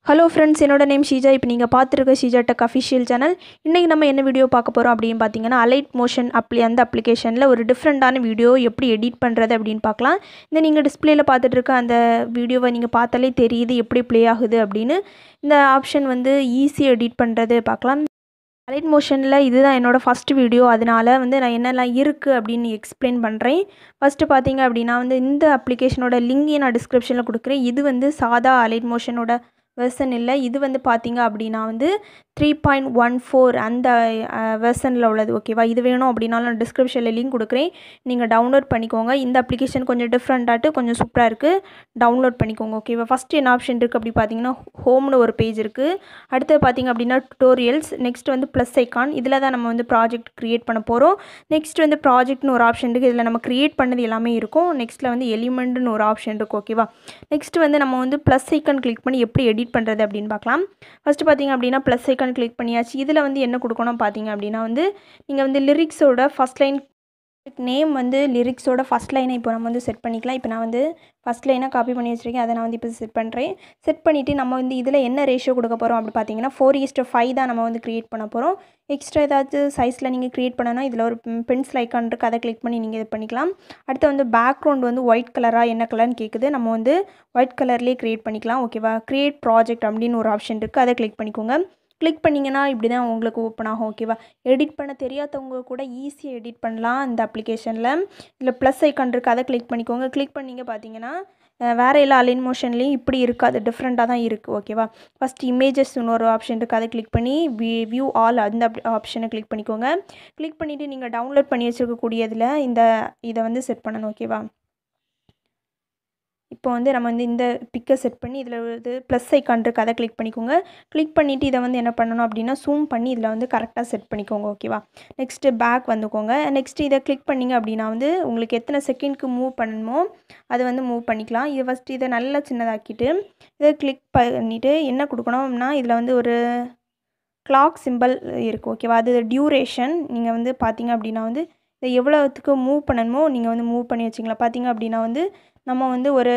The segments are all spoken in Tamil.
ஹலோ ஃப்ரெண்ட்ஸ் என்னோட நேம் ஷீஜா இப்போ நீங்கள் பார்த்துருக்க ஷீஜா டெக் அஃபிஷியல் சேனல் இன்றைக்கி நம்ம என்ன வீடியோ பார்க்க போகிறோம் அப்படின்னு பார்த்தீங்கன்னா அலைட் மோஷன் அப்ளி அந்த அப்ளிகேஷனில் ஒரு டிஃப்ரெண்ட்டான வீடியோ எப்படி எடிட் பண்ணுறது அப்படின்னு பார்க்கலாம் இந்த நீங்கள் டிஸ்பிளேயில் பார்த்துட்டு இருக்க அந்த வீடியோவை நீங்கள் பார்த்தாலே தெரியுது எப்படி ப்ளே ஆகுது அப்படின்னு இந்த ஆப்ஷன் வந்து ஈஸி எடிட் பண்ணுறது பார்க்கலாம் அலைட் மோஷனில் இதுதான் என்னோடய ஃபஸ்ட் வீடியோ அதனால் வந்து நான் என்னெல்லாம் இருக்குது அப்படின்னு எக்ஸ்பிளைன் பண்ணுறேன் ஃபஸ்ட்டு பார்த்தீங்க அப்படின்னா வந்து இந்த அப்ளிகேஷனோட லிங்கையும் நான் டிஸ்கிரிப்ஷனில் கொடுக்குறேன் இது வந்து சாதா அலைட் மோஷனோட வெர்சன் இல்லை இது வந்து பார்த்தீங்க அப்படின்னா வந்து த்ரீ பாயிண்ட் ஒன் ஃபோர் அந்த வெர்சனில் உள்ளது ஓகேவா இது வேணும் அப்படின்னாலும் நான் டிஸ்கிரிப்ஷனில் லிங்க் கொடுக்குறேன் நீங்கள் டவுன்லோட் பண்ணிக்கோங்க இந்த அப்ளிகேஷன் கொஞ்சம் டிஃப்ரெண்ட்டாட்டு கொஞ்சம் சூப்பராக இருக்குது டவுன்லோட் பண்ணிக்கோங்க ஓகேவா ஃபஸ்ட்டு என்ன ஆப்ஷன் இருக்குது அப்படி பார்த்தீங்கன்னா ஹோம்னு ஒரு பேஜ் இருக்குது அடுத்து பார்த்தீங்க அப்படின்னா டுட்டோரியல்ஸ் நெக்ஸ்ட் வந்து ப்ளஸ் ஐக்கான் இதில் தான் நம்ம வந்து ப்ராஜெக்ட் க்ரியேட் பண்ண போகிறோம் நெக்ஸ்ட் வந்து ப்ராஜெக்ட்னு ஒரு ஆப்ஷன் இருக்குது இதில் நம்ம க்ரியேட் பண்ணது எல்லாமே இருக்கும் நெக்ஸ்ட்டில் வந்து எலிமெண்ட்னு ஒரு ஆப்ஷன் இருக்குது ஓகேவா நெக்ஸ்ட் வந்து நம்ம வந்து ப்ளஸ் ஐக்கான் கிளிக் பண்ணி எப்படி எடிட் பண்ணுறது அப்படின்னு பார்க்கலாம் ஃபஸ்ட்டு பார்த்தீங்க அப்படின்னா ப்ளஸ் ஐக்கான் கிளிக் பண்ணியாச்சு இதில் வந்து என்ன கொடுக்கணும் பார்த்தீங்க அப்படின்னா வந்து நீங்கள் வந்து லிரிக்ஸோட ஃபஸ்ட் லைன் நேம் வந்து லிரிக்ஸோட ஃபஸ்ட் லைனை இப்போ நம்ம வந்து செட் பண்ணிக்கலாம் இப்போ நான் வந்து ஃபஸ்ட் லைனாக காப்பி பண்ணி வச்சுருக்கேன் அதை நான் வந்து இப்போ செட் பண்ணுறேன் செட் பண்ணிவிட்டு நம்ம வந்து இதில் என்ன ரேஷியோ கொடுக்க போகிறோம் அப்படி பார்த்தீங்கன்னா ஃபோர் ஈஸ்ட்டு ஃபைவ் தான் நம்ம வந்து க்ரியேட் பண்ண போகிறோம் எக்ஸ்ட்ரா ஏதாச்சும் சைஸில் நீங்கள் க்ரியேட் பண்ணனா இதில் ஒரு பென்சில் ஐக்கான் இருக்குது அதை கிளிக் பண்ணி நீங்கள் இது பண்ணிக்கலாம் அடுத்து வந்து பேக்ரவுண்ட் வந்து ஒயிட் கலராக என்ன கலர்னு கேட்குது நம்ம வந்து ஒயிட் கலர்லேயே க்ரியேட் பண்ணிக்கலாம் ஓகேவா க்ரியேட் ப்ராஜெக்ட் அப்படின்னு ஒரு ஆப்ஷன் இருக்குது அதை கிளிக் பண்ணிக்கோங்க கிளிக் பண்ணிங்கன்னா இப்படி தான் உங்களுக்கு ஓப்பன் ஆகும் ஓகேவா எடிட் பண்ண தெரியாதவங்க கூட ஈஸியாக எடிட் பண்ணலாம் இந்த அப்ளிகேஷனில் இதில் ப்ளஸ் ஐக்கான் இருக்குது அதை கிளிக் பண்ணிக்கோங்க கிளிக் பண்ணிங்க பார்த்தீங்கன்னா வேறு எல்லா அலைன் மோஷன்லேயும் இப்படி இருக்காது டிஃப்ரெண்ட்டாக தான் இருக்குது ஓகேவா ஃபஸ்ட் இமேஜஸ்னு ஒரு ஆப்ஷன் இருக்குது அதை கிளிக் பண்ணி வி வியூ ஆல் அந்த ஆப்ஷனை கிளிக் பண்ணிக்கோங்க கிளிக் பண்ணிவிட்டு நீங்கள் டவுன்லோட் பண்ணி வச்சுருக்கக்கூடியதில் இந்த இதை வந்து செட் பண்ணணும் ஓகேவா இப்போ வந்து நம்ம வந்து இந்த பிக்கை செட் பண்ணி இதில் வந்து ப்ளஸ் ஐக்கான் இருக்குது அதை கிளிக் பண்ணிக்கோங்க கிளிக் பண்ணிவிட்டு இதை வந்து என்ன பண்ணணும் அப்படின்னா ஜூம் பண்ணி இதில் வந்து கரெக்டாக செட் பண்ணிக்கோங்க ஓகேவா நெக்ஸ்ட்டு பேக் வந்துக்கோங்க நெக்ஸ்ட்டு இதை கிளிக் பண்ணிங்க அப்படின்னா வந்து உங்களுக்கு எத்தனை செகண்ட்க்கு மூவ் பண்ணணுமோ அதை வந்து மூவ் பண்ணிக்கலாம் இதை ஃபஸ்ட்டு இதை நல்லா சின்னதாக்கிட்டு இதை கிளிக் பண்ணிவிட்டு என்ன கொடுக்கணும்னா இதில் வந்து ஒரு கிளாக் சிம்பிள் இருக்குது ஓகேவா அது டியூரேஷன் நீங்கள் வந்து பார்த்தீங்க அப்படின்னா வந்து இதை எவ்வளோத்துக்கு மூவ் பண்ணணுமோ நீங்கள் வந்து மூவ் பண்ணி வச்சிங்களா பார்த்தீங்க அப்படின்னா வந்து நம்ம வந்து ஒரு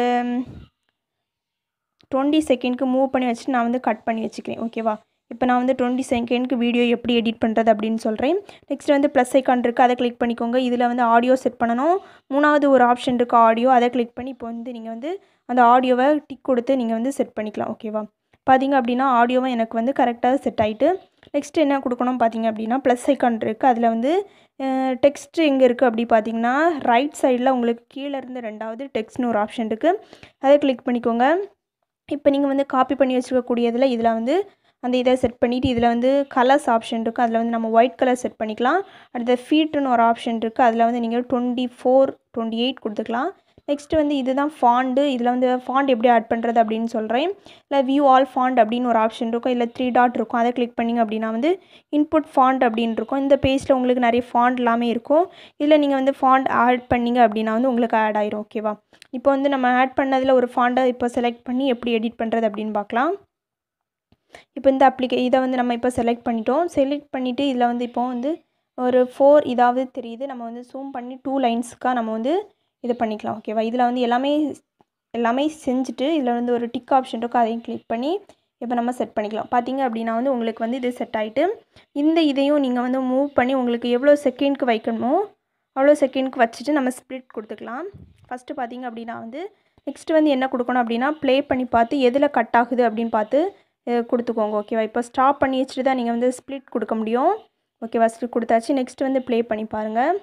டுவெண்ட்டி செகண்ட்க்கு மூவ் பண்ணி வச்சுட்டு நான் வந்து கட் பண்ணி வச்சுக்கிறேன் ஓகேவா இப்போ நான் வந்து டுவெண்ட்டி செகண்ட்க்கு வீடியோ எப்படி எடிட் பண்ணுறது அப்படின்னு சொல்கிறேன் நெக்ஸ்ட் வந்து ப்ளஸ் ஐக்கான் இருக்குது அதை கிளிக் பண்ணிக்கோங்க இதில் வந்து ஆடியோ செட் பண்ணணும் மூணாவது ஒரு ஆப்ஷன் இருக்குது ஆடியோ அதை கிளிக் பண்ணி இப்போ வந்து நீங்கள் வந்து அந்த ஆடியோவை டிக் கொடுத்து நீங்கள் வந்து செட் பண்ணிக்கலாம் ஓகேவா பார்த்தீங்க அப்படின்னா ஆடியோவை எனக்கு வந்து கரெக்டாக செட் ஆகிட்டு நெக்ஸ்ட் என்ன கொடுக்கணும் பார்த்தீங்க அப்படின்னா ப்ளஸ் ஐக்கான் இருக்குது அதில் வந்து டெக்ஸ்ட் எங்கே இருக்குது அப்படி பார்த்தீங்கன்னா ரைட் சைடில் உங்களுக்கு கீழே இருந்து ரெண்டாவது டெக்ஸ்ட்னு ஒரு ஆப்ஷன் இருக்குது அதை கிளிக் பண்ணிக்கோங்க இப்போ நீங்கள் வந்து காப்பி பண்ணி வச்சுருக்கக்கூடியதில் இதில் வந்து அந்த இதை செட் பண்ணிவிட்டு இதில் வந்து கலர்ஸ் ஆப்ஷன் இருக்குது அதில் வந்து நம்ம ஒயிட் கலர் செட் பண்ணிக்கலாம் அடுத்த ஃபீட்டுன்னு ஒரு ஆப்ஷன் இருக்குது அதில் வந்து நீங்கள் டுவெண்ட்டி ஃபோர் டுவெண்ட்டி எயிட் கொடுத்துக்கலாம் நெக்ஸ்ட்டு வந்து இதுதான் ஃபாண்டு இதில் வந்து ஃபாண்ட் எப்படி ஆட் பண்ணுறது அப்படின்னு சொல்கிறேன் இல்லை வியூ ஆல் ஃபாண்ட் அப்படின்னு ஒரு ஆப்ஷன் இருக்கும் இல்லை த்ரீ டாட் இருக்கும் அதை கிளிக் பண்ணிங்க அப்படின்னா வந்து இன்புட் ஃபாண்ட் அப்படின்னு இருக்கும் இந்த பேஜில் உங்களுக்கு நிறைய ஃபாண்ட் எல்லாமே இருக்கும் இதில் நீங்கள் வந்து ஃபாண்ட் ஆட் பண்ணிங்க அப்படின்னா வந்து உங்களுக்கு ஆட் ஆயிரும் ஓகேவா இப்போ வந்து நம்ம ஆட் பண்ணதில் ஒரு ஃபாண்டை இப்போ செலக்ட் பண்ணி எப்படி எடிட் பண்ணுறது அப்படின்னு பார்க்கலாம் இப்போ இந்த அப்ளிகே இதை வந்து நம்ம இப்போ செலக்ட் பண்ணிட்டோம் செலக்ட் பண்ணிவிட்டு இதில் வந்து இப்போ வந்து ஒரு ஃபோர் இதாவது தெரியுது நம்ம வந்து ஜூம் பண்ணி டூ லைன்ஸுக்காக நம்ம வந்து இது பண்ணிக்கலாம் ஓகேவா இதில் வந்து எல்லாமே எல்லாமே செஞ்சுட்டு இதில் வந்து ஒரு டிக் ஆப்ஷன் இருக்கும் அதையும் கிளிக் பண்ணி இப்போ நம்ம செட் பண்ணிக்கலாம் பார்த்தீங்க அப்படின்னா வந்து உங்களுக்கு வந்து இது செட் ஆகிட்டு இந்த இதையும் நீங்கள் வந்து மூவ் பண்ணி உங்களுக்கு எவ்வளோ செகண்ட்க்கு வைக்கணுமோ அவ்வளோ செகண்ட்க்கு வச்சுட்டு நம்ம ஸ்ப்ளிட் கொடுத்துக்கலாம் ஃபஸ்ட்டு பார்த்தீங்க அப்படின்னா வந்து நெக்ஸ்ட்டு வந்து என்ன கொடுக்கணும் அப்படின்னா ப்ளே பண்ணி பார்த்து எதில் கட் ஆகுது அப்படின்னு பார்த்து கொடுத்துக்கோங்க ஓகேவா இப்போ ஸ்டாப் பண்ணி வச்சுட்டு தான் நீங்கள் வந்து ஸ்ப்ளிட் கொடுக்க முடியும் ஓகேவா ஸ்ப்ளிட் கொடுத்தாச்சு நெக்ஸ்ட் வந்து ப்ளே பண்ணி பாருங்கள்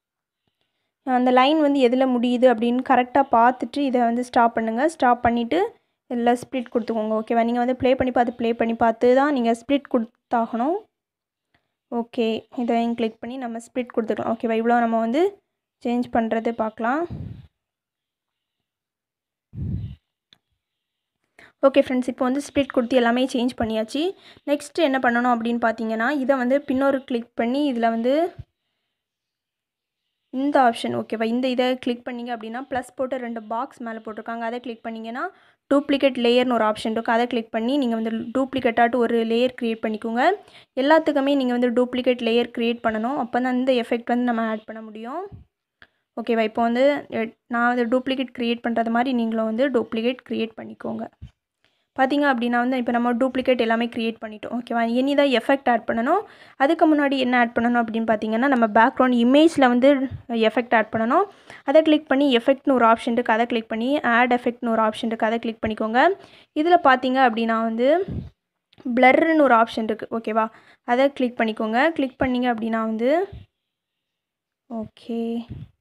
அந்த லைன் வந்து எதில் முடியுது அப்படின்னு கரெக்டாக பார்த்துட்டு இதை வந்து ஸ்டாப் பண்ணுங்கள் ஸ்டாப் பண்ணிவிட்டு இதில் ஸ்ப்ளிட் கொடுத்துக்கோங்க ஓகேவா நீங்கள் வந்து ப்ளே பண்ணி பார்த்து ப்ளே பண்ணி பார்த்து தான் நீங்கள் ஸ்ப்ளிட் கொடுத்தாகணும் ஓகே இதையும் கிளிக் பண்ணி நம்ம ஸ்ப்ளிட் கொடுத்துக்கலாம் ஓகேவா இவ்வளோ நம்ம வந்து சேஞ்ச் பண்ணுறது பார்க்கலாம் ஓகே ஃப்ரெண்ட்ஸ் இப்போ வந்து ஸ்ப்ளிட் கொடுத்து எல்லாமே சேஞ்ச் பண்ணியாச்சு நெக்ஸ்ட்டு என்ன பண்ணணும் அப்படின்னு பார்த்தீங்கன்னா இதை வந்து பின்னொரு கிளிக் பண்ணி இதில் வந்து இந்த ஆப்ஷன் ஓகேவா இந்த இதை கிளிக் பண்ணிங்க அப்படின்னா ப்ளஸ் போட்டு ரெண்டு பாக்ஸ் மேலே போட்டிருக்காங்க அதை கிளிக் பண்ணிங்கன்னா டூப்ளிகேட் லேயர்னு ஒரு ஆப்ஷன் இருக்கும் அதை கிளிக் பண்ணி நீங்கள் வந்து டூப்ளிகேட்டாட்டு ஒரு லேயர் க்ரியேட் பண்ணிக்கோங்க எல்லாத்துக்குமே நீங்கள் வந்து டூப்ளிகேட் லேயர் க்ரியேட் பண்ணணும் அப்போ தான் இந்த எஃபெக்ட் வந்து நம்ம ஆட் பண்ண முடியும் ஓகேவா இப்போ வந்து நான் வந்து டூப்ளிகேட் க்ரியேட் பண்ணுறது மாதிரி நீங்களும் வந்து டூப்ளிகேட் க்ரியேட் பண்ணிக்கோங்க பார்த்தீங்க அப்படின்னா வந்து இப்போ நம்ம டூப்ளிகேட் எல்லாமே க்ரியேட் பண்ணிட்டோம் ஓகேவா இனி தான் எஃபெக்ட் ஆட் பண்ணணும் அதுக்கு முன்னாடி என்ன ஆட் பண்ணணும் அப்படின்னு பார்த்தீங்கன்னா நம்ம பேக்ரவுண்ட் இமேஜில் வந்து எஃபெக்ட் ஆட் பண்ணணும் அதை கிளிக் பண்ணி எஃபெக்ட்னு ஒரு ஆப்ஷன் இருக்குது அதை கிளிக் பண்ணி ஆட் எஃபெக்ட்னு ஒரு ஆப்ஷன் இருக்குது அதை கிளிக் பண்ணிக்கோங்க இதில் பார்த்தீங்க அப்படின்னா வந்து பிளர்னு ஒரு ஆப்ஷன் இருக்குது ஓகேவா அதை கிளிக் பண்ணிக்கோங்க கிளிக் பண்ணிங்க அப்படின்னா வந்து ஓகே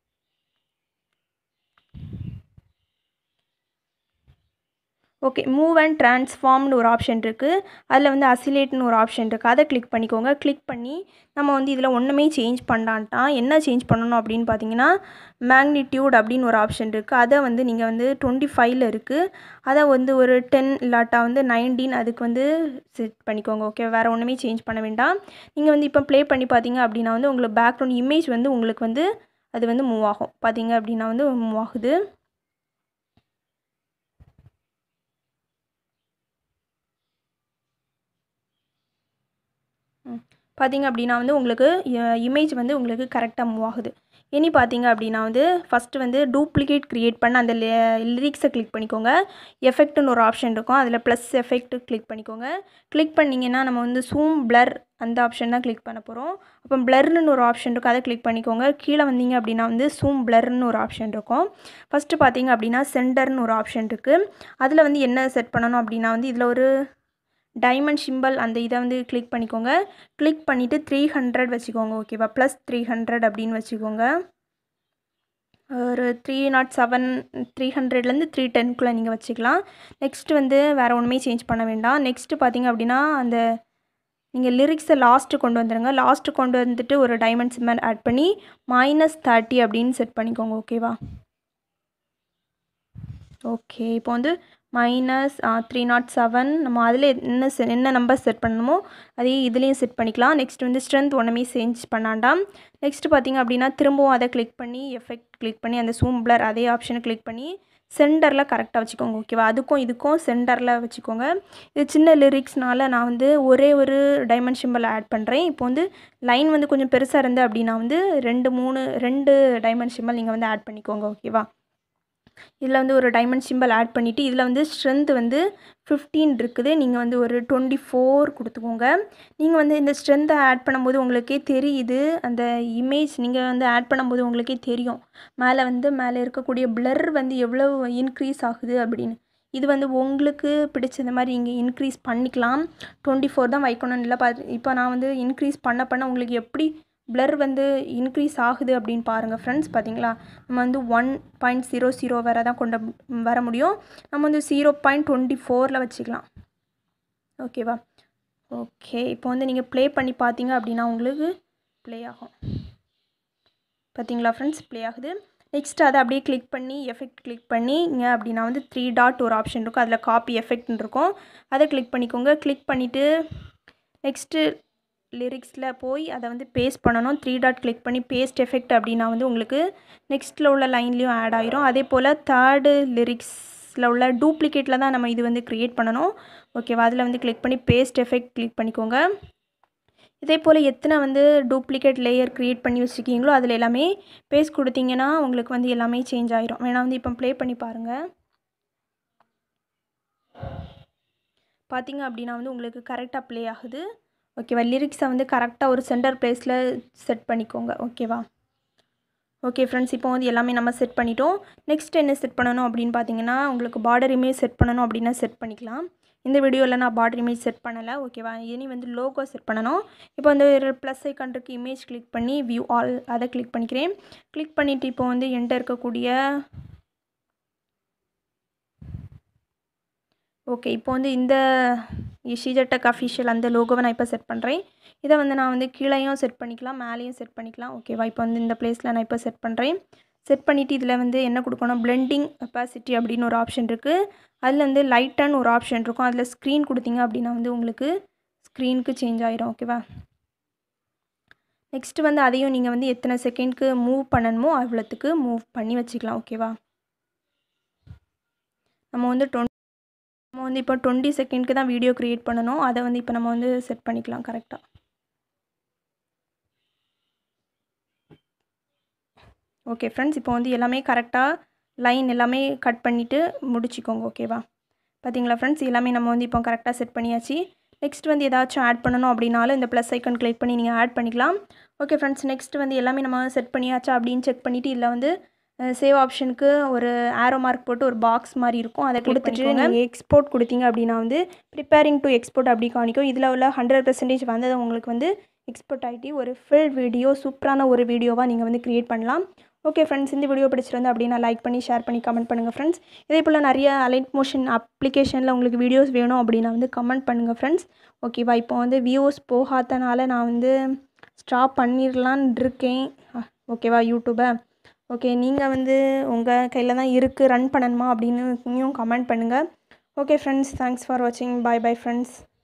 ஓகே மூவ் அண்ட் ட்ரான்ஸ்ஃபார்ம்னு ஒரு ஆப்ஷன் இருக்குது அதில் வந்து அசிலேட்னு ஒரு ஆப்ஷன் இருக்குது அதை கிளிக் பண்ணிக்கோங்க கிளிக் பண்ணி நம்ம வந்து இதில் ஒன்றுமே சேஞ்ச் பண்ணான்ட்டான் என்ன சேஞ்ச் பண்ணணும் அப்படின்னு பார்த்தீங்கன்னா மேக்னிடியூட் அப்படின்னு ஒரு ஆப்ஷன் இருக்குது அதை வந்து நீங்கள் வந்து டுவெண்ட்டி ஃபைவ்ல இருக்குது அதை வந்து ஒரு டென் இல்லாட்டா வந்து நைன்டீன் அதுக்கு வந்து செட் பண்ணிக்கோங்க ஓகே வேறு ஒன்றுமே சேஞ்ச் பண்ண வேண்டாம் நீங்கள் வந்து இப்போ ப்ளே பண்ணி பார்த்தீங்க அப்படின்னா வந்து உங்களுக்கு பேக்ரவுண்ட் இமேஜ் வந்து உங்களுக்கு வந்து அது வந்து மூவ் ஆகும் பார்த்தீங்க அப்படின்னா வந்து மூவ் ஆகுது பார்த்தீங்க அப்படின்னா வந்து உங்களுக்கு இமேஜ் வந்து உங்களுக்கு கரெக்டாக மூவ் ஆகுது இனி பார்த்தீங்க அப்படின்னா வந்து ஃபஸ்ட்டு வந்து டூப்ளிகேட் க்ரியேட் பண்ண அந்த லிரிக்ஸை கிளிக் பண்ணிக்கோங்க எஃபெக்ட்னு ஒரு ஆப்ஷன் இருக்கும் அதில் ப்ளஸ் எஃபெக்ட் கிளிக் பண்ணிக்கோங்க கிளிக் பண்ணிங்கன்னா நம்ம வந்து சூம் பிளர் அந்த ஆப்ஷன் தான் கிளிக் பண்ண போகிறோம் அப்போ பிளர்னு ஒரு ஆப்ஷன் இருக்கும் அதை கிளிக் பண்ணிக்கோங்க கீழே வந்தீங்க அப்படின்னா வந்து சூம் பிளர்னு ஒரு ஆப்ஷன் இருக்கும் ஃபஸ்ட்டு பார்த்தீங்க அப்படின்னா சென்டர்னு ஒரு ஆப்ஷன் இருக்குது அதில் வந்து என்ன செட் பண்ணணும் அப்படின்னா வந்து இதில் ஒரு டைமண்ட் சிம்பிள் அந்த இதை வந்து கிளிக் பண்ணிக்கோங்க கிளிக் பண்ணிவிட்டு த்ரீ ஹண்ட்ரட் வச்சுக்கோங்க ஓகேவா ப்ளஸ் த்ரீ ஹண்ட்ரட் அப்படின்னு வச்சுக்கோங்க ஒரு த்ரீ நாட் செவன் த்ரீ ஹண்ட்ரட்லேருந்து த்ரீ டென்க்குள்ளே நீங்கள் வச்சுக்கலாம் நெக்ஸ்ட்டு வந்து வேறு ஒன்றுமே சேஞ்ச் பண்ண வேண்டாம் நெக்ஸ்ட்டு பார்த்தீங்க அப்படின்னா அந்த நீங்கள் லிரிக்ஸை லாஸ்ட்டு கொண்டு வந்துடுங்க லாஸ்ட்டு கொண்டு வந்துட்டு ஒரு டைமண்ட் சிம்மர் ஆட் பண்ணி மைனஸ் தேர்ட்டி அப்படின்னு செட் பண்ணிக்கோங்க ஓகேவா ஓகே இப்போ வந்து மைனஸ் த்ரீ நாட் செவன் நம்ம அதில் என்ன செ என்ன நம்பர் செட் பண்ணணுமோ அதே இதுலேயும் செட் பண்ணிக்கலாம் நெக்ஸ்ட் வந்து ஸ்ட்ரென்த் ஒன்றுமே சேஞ்ச் பண்ணாண்டாம் நெக்ஸ்ட் பார்த்திங்க அப்படின்னா திரும்பவும் அதை கிளிக் பண்ணி எஃபெக்ட் கிளிக் பண்ணி அந்த சூம் பிளர் அதே ஆப்ஷனை கிளிக் பண்ணி சென்டரில் கரெக்டாக வச்சுக்கோங்க ஓகேவா அதுக்கும் இதுக்கும் சென்டரில் வச்சுக்கோங்க இது சின்ன லிரிக்ஸ்னால நான் வந்து ஒரே ஒரு டைமண்ட் சிம்பிள் ஆட் பண்ணுறேன் இப்போ வந்து லைன் வந்து கொஞ்சம் பெருசாக இருந்து அப்படின்னா வந்து ரெண்டு மூணு ரெண்டு டைமண்ட் சிம்பிள் நீங்கள் வந்து ஆட் பண்ணிக்கோங்க ஓகேவா இதில் வந்து ஒரு டைமண்ட் சிம்பிள் ஆட் பண்ணிவிட்டு இதில் வந்து ஸ்ட்ரென்த் வந்து ஃபிஃப்டீன் இருக்குது நீங்கள் வந்து ஒரு டுவெண்ட்டி ஃபோர் கொடுத்துக்கோங்க நீங்கள் வந்து இந்த ஸ்ட்ரென்த்தை ஆட் பண்ணும்போது உங்களுக்கே தெரியுது அந்த இமேஜ் நீங்கள் வந்து ஆட் பண்ணும்போது உங்களுக்கே தெரியும் மேலே வந்து மேலே இருக்கக்கூடிய பிளர் வந்து எவ்வளோ இன்க்ரீஸ் ஆகுது அப்படின்னு இது வந்து உங்களுக்கு பிடிச்சது மாதிரி இங்கே இன்க்ரீஸ் பண்ணிக்கலாம் டுவெண்ட்டி ஃபோர் தான் வைக்கணும்னு இல்லை பார்த்து இப்போ நான் வந்து இன்க்ரீஸ் பண்ண பண்ண உங்களுக்கு எப்படி பிளர் வந்து இன்க்ரீஸ் ஆகுது அப்படின்னு பாருங்கள் ஃப்ரெண்ட்ஸ் பார்த்தீங்களா நம்ம வந்து ஒன் பாயிண்ட் ஜீரோ ஜீரோ வரை தான் கொண்டு வர முடியும் நம்ம வந்து ஜீரோ பாயிண்ட் டுவெண்ட்டி ஃபோரில் வச்சுக்கலாம் ஓகேவா ஓகே இப்போ வந்து நீங்கள் ப்ளே பண்ணி பார்த்தீங்க அப்படின்னா உங்களுக்கு ப்ளே ஆகும் பார்த்தீங்களா ஃப்ரெண்ட்ஸ் ப்ளே ஆகுது நெக்ஸ்ட் அதை அப்படியே கிளிக் பண்ணி எஃபெக்ட் கிளிக் பண்ணிங்க அப்படின்னா வந்து த்ரீ டாட் ஒரு ஆப்ஷன் இருக்கும் அதில் காப்பி எஃபெக்ட்னு இருக்கும் அதை கிளிக் பண்ணிக்கோங்க கிளிக் பண்ணிவிட்டு நெக்ஸ்ட்டு லிரிக்ஸில் போய் அதை வந்து பேஸ்ட் பண்ணணும் த்ரீ டாட் கிளிக் பண்ணி பேஸ்ட் எஃபெக்ட் அப்படின்னா வந்து உங்களுக்கு நெக்ஸ்ட்டில் உள்ள லைன்லேயும் ஆட் ஆயிரும் அதே போல் தேர்டு லிரிக்ஸில் உள்ள டூப்ளிகேட்டில் தான் நம்ம இது வந்து க்ரியேட் பண்ணணும் ஓகேவா அதில் வந்து கிளிக் பண்ணி பேஸ்ட் எஃபெக்ட் கிளிக் பண்ணிக்கோங்க இதே போல் எத்தனை வந்து டூப்ளிகேட் லேயர் க்ரியேட் பண்ணி வச்சுருக்கீங்களோ அதில் எல்லாமே பேஸ்ட் கொடுத்தீங்கன்னா உங்களுக்கு வந்து எல்லாமே சேஞ்ச் ஆயிரும் வேணா வந்து இப்போ ப்ளே பண்ணி பாருங்கள் பார்த்தீங்க அப்படின்னா வந்து உங்களுக்கு கரெக்டாக ப்ளே ஆகுது ஓகேவா லிரிக்ஸை வந்து கரெக்டாக ஒரு சென்டர் பிளேஸில் செட் பண்ணிக்கோங்க ஓகேவா ஓகே ஃப்ரெண்ட்ஸ் இப்போ வந்து எல்லாமே நம்ம செட் பண்ணிட்டோம் நெக்ஸ்ட் என்ன செட் பண்ணணும் அப்படின்னு பார்த்தீங்கன்னா உங்களுக்கு பார்டர் இமேஜ் செட் பண்ணணும் அப்படின்னா செட் பண்ணிக்கலாம் இந்த வீடியோவில் நான் பார்டர் இமேஜ் செட் பண்ணலை ஓகேவா இனி வந்து லோகோ செட் பண்ணணும் இப்போ வந்து ஒரு ப்ளஸ் ஐக்கான் இருக்கு இமேஜ் கிளிக் பண்ணி வியூ ஆல் அதை கிளிக் பண்ணிக்கிறேன் கிளிக் பண்ணிவிட்டு இப்போ வந்து என்கிட்ட இருக்கக்கூடிய ஓகே இப்போ வந்து இந்த ஷீஜட்டக் அஃபிஷியல் அந்த லோகோவை நான் இப்போ செட் பண்ணுறேன் இதை வந்து நான் வந்து கீழேயும் செட் பண்ணிக்கலாம் மேலேயும் செட் பண்ணிக்கலாம் ஓகேவா இப்போ வந்து இந்த பிளேஸில் நான் இப்போ செட் பண்ணுறேன் செட் பண்ணிவிட்டு இதில் வந்து என்ன கொடுக்கணும் பிளெண்டிங் கெப்பாசிட்டி அப்படின்னு ஒரு ஆப்ஷன் இருக்குது அதில் வந்து லைட்டான ஒரு ஆப்ஷன் இருக்கும் அதில் ஸ்க்ரீன் கொடுத்தீங்க அப்படின்னா வந்து உங்களுக்கு ஸ்க்ரீனுக்கு சேஞ்ச் ஆயிரும் ஓகேவா நெக்ஸ்ட்டு வந்து அதையும் நீங்கள் வந்து எத்தனை செகண்ட்க்கு மூவ் பண்ணணுமோ அவ்வளோத்துக்கு மூவ் பண்ணி வச்சுக்கலாம் ஓகேவா நம்ம வந்து டொன் நம்ம வந்து இப்போ டுவெண்ட்டி செகண்ட்க்கு தான் வீடியோ க்ரியேட் பண்ணணும் அதை வந்து இப்போ நம்ம வந்து செட் பண்ணிக்கலாம் கரெக்டாக ஓகே ஃப்ரெண்ட்ஸ் இப்போ வந்து எல்லாமே கரெக்டாக லைன் எல்லாமே கட் பண்ணிவிட்டு முடிச்சிக்கோங்க ஓகேவா பார்த்தீங்களா ஃப்ரெண்ட்ஸ் எல்லாமே நம்ம வந்து இப்போ கரெக்டாக செட் பண்ணியாச்சு நெக்ஸ்ட் வந்து ஏதாச்சும் ஆட் பண்ணணும் அப்படின்னாலும் இந்த ப்ளஸ் ஐக்கன் கிளிக் பண்ணி நீங்கள் ஆட் பண்ணிக்கலாம் ஓகே ஃப்ரெண்ட்ஸ் நெக்ஸ்ட் வந்து எல்லாமே நம்ம செட் பண்ணியாச்சா அப்படின்னு செக் பண்ணிவிட்டு இதில் வந்து சேவ் ஆப்ஷனுக்கு ஒரு ஆரோ மார்க் போட்டு ஒரு பாக்ஸ் மாதிரி இருக்கும் அதை கொடுத்துட்டு நீங்கள் எக்ஸ்போர்ட் கொடுத்தீங்க அப்படின்னா வந்து ப்ரிப்பேரிங் டு எக்ஸ்போர்ட் அப்படி காணிக்கும் இதில் உள்ள ஹண்ட்ரட் பர்சன்டேஜ் வந்தது உங்களுக்கு வந்து எக்ஸ்போர்ட் ஆகிட்டு ஒரு ஃபுல் வீடியோ சூப்பரான ஒரு வீடியோவாக நீங்கள் வந்து க்ரியேட் பண்ணலாம் ஓகே ஃப்ரெண்ட்ஸ் இந்த வீடியோ பிடிச்சிருந்து அப்படின்னா லைக் பண்ணி ஷேர் பண்ணி கமெண்ட் பண்ணுங்கள் ஃப்ரெண்ட்ஸ் இதே போல் நிறைய அலைட் மோஷன் அப்ளிகேஷனில் உங்களுக்கு வீடியோஸ் வேணும் அப்படின்னா வந்து கமெண்ட் பண்ணுங்கள் ஃப்ரெண்ட்ஸ் ஓகேவா இப்போ வந்து வியூஸ் போகாதனால நான் வந்து ஸ்டாப் பண்ணிடலான் இருக்கேன் ஓகேவா யூடியூப்பை ஓகே நீங்கள் வந்து உங்கள் கையில் தான் இருக்குது ரன் பண்ணணுமா அப்படின்னு நீயும் கமெண்ட் பண்ணுங்கள் ஓகே ஃப்ரெண்ட்ஸ் தேங்க்ஸ் ஃபார் வாட்சிங் பாய் பை ஃப்ரெண்ட்ஸ்